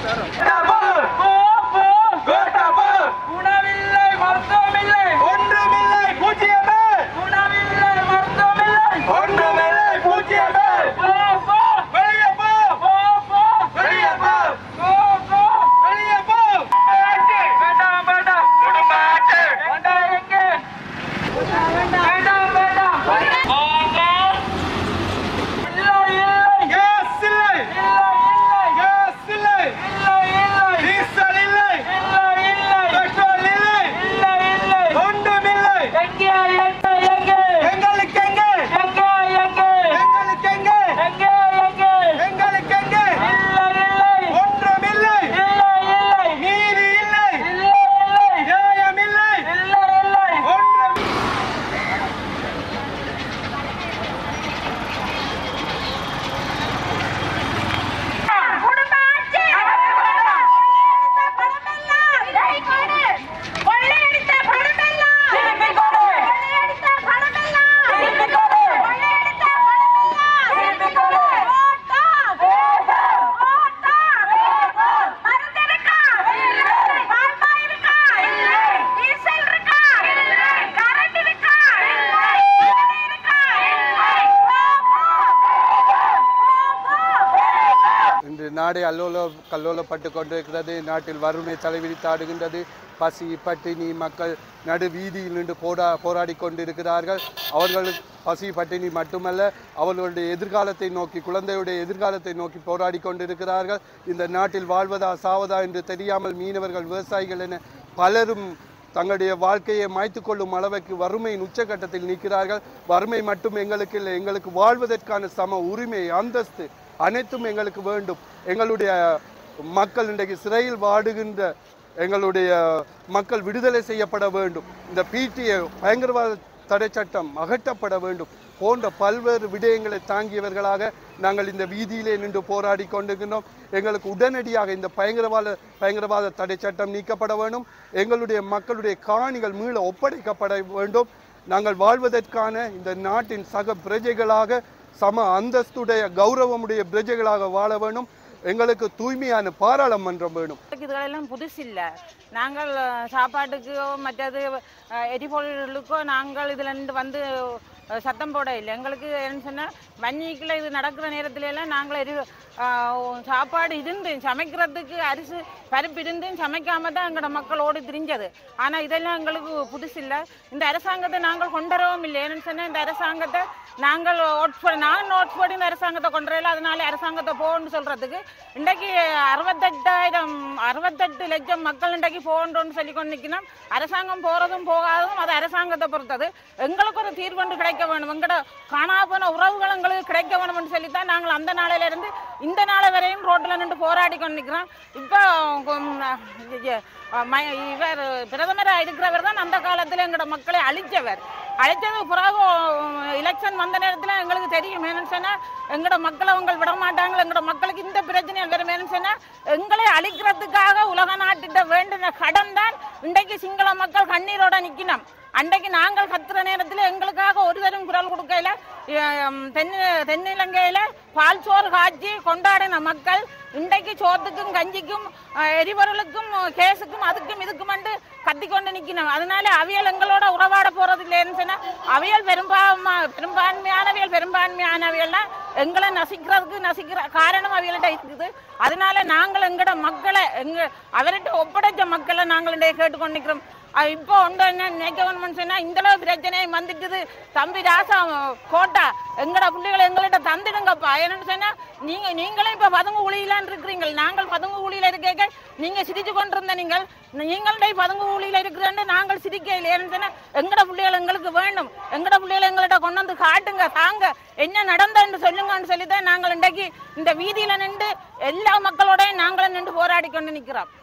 உணவில்லை மருத்துவமில்லை ஒன்றுமில்லை பூஜ்ஜியமே உணவில்லை மருத்துவமில்லை ஒன்றுமில்லை பூஜ்ஜியமே போ போ வெளியே போ போ போ வெளியே போ போ போ வெளியே போ வேண்டாம் வேண்டாம் குடும்ப ஆட்சி வேண்டாம் எங்கே வேண்டாம் வேண்டாம் போங்க இல்லை இல்லை கேஸ் இல்லை இல்லை கேஸ் இல்லை இல்லை இல்லை டீசல் இல்லை இல்லை இல்லை பெட்ரோல் இல்லை இல்லை இல்லை ஒன்றுமில்லை எங்கே எங்கே எங்கே எங்களுக்கு எங்கே எங்கே எங்கே எங்களுக்கு எங்கே எங்கே எங்கே எங்களுக்கு எங்கே இல்லை இல்லை ஒன்றுமில்லை இல்லை இல்லை நீதி இல்லை இல்லை இல்லை நியாயம் இல்லை இல்லை இல்லை ஒன்றும் குடும்பாட்சி பணமெல்லாம் கொடு கொள்ளையடித்த பணமெல்லாம் திருப்பி கொடு. கொள்ளையடித்த பணமெல்லாம் திருப்பி கொடு. கொள்ளையடித்த பணமெல்லாம் திருப்பி கொடு. ஓட்டா வேண்டாம். ஓட்டா மருந்து இருக்கா இல்லை. பால்மா இருக்கா இல்லை. டீசல் இருக்கா இல்லை. கரண்ட் இருக்கா இல்லை. வீடு இருக்கா இல்லை. இன்று நாடு அல்லோல கல்லோலப்பட்டு கொண்டிருக்கிறது நாட்டில் வறுமை தலைவிரித்தாடுகின்றது பசி பட்டினி மக்கள் நடு வீதியில் நின்று போரா போராடி கொண்டிருக்கிறார்கள் அவர்கள் பசி பட்டினி மட்டுமல்ல அவர்களுடைய எதிர்காலத்தை நோக்கி குழந்தையுடைய எதிர்காலத்தை நோக்கி போராடி கொண்டிருக்கிறார்கள் இந்த நாட்டில் வாழ்வதா சாவதா என்று தெரியாமல் மீனவர்கள் விவசாயிகள் என பலரும் தங்களுடைய வாழ்க்கையை மாய்த்து கொள்ளும் அளவுக்கு வறுமையின் உச்சகட்டத்தில் நிற்கிறார்கள் வறுமை மட்டும் எங்களுக்கு இல்லை எங்களுக்கு வாழ்வதற்கான சம உரிமை அந்தஸ்து அனைத்தும் எங்களுக்கு வேண்டும் எங்களுடைய மக்கள் இன்றைக்கு சிறையில் வாடுகின்ற எங்களுடைய மக்கள் விடுதலை செய்யப்பட வேண்டும் இந்த பிடிஏ பயங்கரவாத தடை சட்டம் அகற்றப்பட வேண்டும் போன்ற பல்வேறு விடயங்களை தாங்கியவர்களாக நாங்கள் இந்த வீதியிலே நின்று போராடி கொண்டிருக்கின்றோம் எங்களுக்கு உடனடியாக இந்த பயங்கரவாத பயங்கரவாத தடை சட்டம் நீக்கப்பட வேண்டும் எங்களுடைய மக்களுடைய காணிகள் மீள ஒப்படைக்கப்பட வேண்டும் நாங்கள் வாழ்வதற்கான இந்த நாட்டின் சக பிரஜைகளாக சம அந்தஸ்துடைய கௌரவமுடைய பிரஜைகளாக வாழ வேண்டும் எங்களுக்கு தூய்மையான பாராளுமன்றம் வேணும் இதுகளெல்லாம் புதுசு இல்லை நாங்கள் அஹ், சாப்பாட்டுக்கோ மற்றது அஹ், எரிபொருளுக்கோ நாங்கள் இதுல இருந்து வந்து அஹ், சத்தம் போட இல்லை எங்களுக்கு என்ன சொன்னால் வன்னிக்கில் இது நடக்கிற நேரத்துல எல்லாம் நாங்கள் எரி அஹ், சாப்பாடு இருந்து சமைக்கிறதுக்கு அரிசி பருப்பு இருந்து சமைக்காம தான் எங்களோட மக்கள் ஓடி திரிஞ்சது ஆனால் இதெல்லாம் எங்களுக்கு புதுசு இல்லை இந்த அரசாங்கத்தை நாங்கள் கொண்டு வரவும் இல்லை ஏன்னு சொன்னால் இந்த அரசாங்கத்தை நாங்கள் ஓட்ஸ் போடி நான் ஓட்ஸ் போடி இந்த அரசாங்கத்தை கொண்டு வரல அதனால அரசாங்கத்தை போகணும்னு சொல்றதுக்கு இன்றைக்கு அறுபத்தெட்டாயிரம் அறுபத்தெட்டு லட்சம் மக்கள் இன்றைக்கு போகணும்னு சொல்லி கொண்டு நிற்கணும் அரசாங்கம் போறதும் போகாததும் அது அரசாங்கத்தை பொறுத்தது எங்களுக்கு ஒரு தீர்வு கிடைக்க வேணும் எங்களோட காணா போன உறவுகள் எங்களுக்கு கிடைக்க வேணும்னு சொல்லித்தான் நாங்கள் அந்த நாளையில இருந்து இந்த நாள் வரையும் ரோட்டில் நின்று போராடி கொண்டு நிற்கிறோம் இப்போ உம், இ- ம- இவர் பிரதமராக இருக்கிறவர் தான் அந்த காலத்தில் எங்களோட மக்களை அழிச்சவர் அழிச்சது பிறகு எலெக்ஷன் வந்த நேரத்தில் எங்களுக்கு தெரியும் என்னன்னு சொன்னால் எங்களோட மக்களை அவங்க விட மாட்டாங்க எங்களோட மக்களுக்கு இந்த பிரச்சனை வரும் என்னன்னு சொன்னால் எங்களை அழிக்கிறதுக்காக உலக நாட்டிட்ட வேண்டின கடன் தான் இன்றைக்கு சிங்கள மக்கள் கண்ணீரோட நிற்கணும் அன்றைக்கு நாங்கள் கத்துற நேரத்தில் எங்களுக்காக ஒரு தரம் குரல் கொடுக்கையில எம், தென் தென்னிலங்கையில பால் சோறு காய்ச்சி கொண்டாடின மக்கள் இன்றைக்கு சோத்துக்கும் கஞ்சிக்கும் அஹ், எரிபொருளுக்கும் கேஸுக்கும் அதுக்கும் இதுக்கும் வந்து கத்தி கொண்டு நிக்கணும் அதனால அவியல் எங்களோட உறவாட போறது இல்லைன்னு சொன்னா அவியல் பெரும்பான்மை பெரும்பான்மையானவியல் பெரும்பான்மையானவியல்லாம் எங்களை நசிக்கிறதுக்கு நசிக்கிற காரணம் அவியல்கிட்ட இருக்குது அதனால நாங்கள் எங்களோட மக்களை எங்க அவர்கிட்ட ஒப்படைச்ச மக்களை நாங்கள் இன்றைய கேட்டுக்கொண்டு நிற்கிறோம் அஹ் இப்போ ஒன்று என்ன நினைக்கணும்னு சொன்னா இந்த அளவு பிரச்சனை வந்துட்டுது தம்பி ராசா கோட்டா எங்கட பிள்ளைகளை எங்கள்கிட்ட தந்துடுங்கப்பா என்னன்னு சொன்னா நீங்க நீங்களும் இப்ப பதுங்கு ஊழியிலான் இருக்கிறீங்க நாங்கள் பதுங்கு ஊழியில இருக்க நீங்க சிரிச்சு கொண்டிருந்த நீங்கள் நீங்கள்டே பதுங்கு ஊழியில இருக்கிறேன்னு நாங்கள் சிரிக்க இல்லைன்னு சொன்னா எங்கட பிள்ளைகள் எங்களுக்கு வேணும் எங்கட பிள்ளைகளை எங்கள்கிட்ட கொண்டு வந்து காட்டுங்க தாங்க என்ன நடந்தன்னு சொல்லுங்கன்னு சொல்லி தான் நாங்கள் இன்றைக்கு இந்த வீதியில நின்று எல்லா மக்களோடையும் நாங்களும் நின்று போராடி கொண்டு நிற்கிறோம்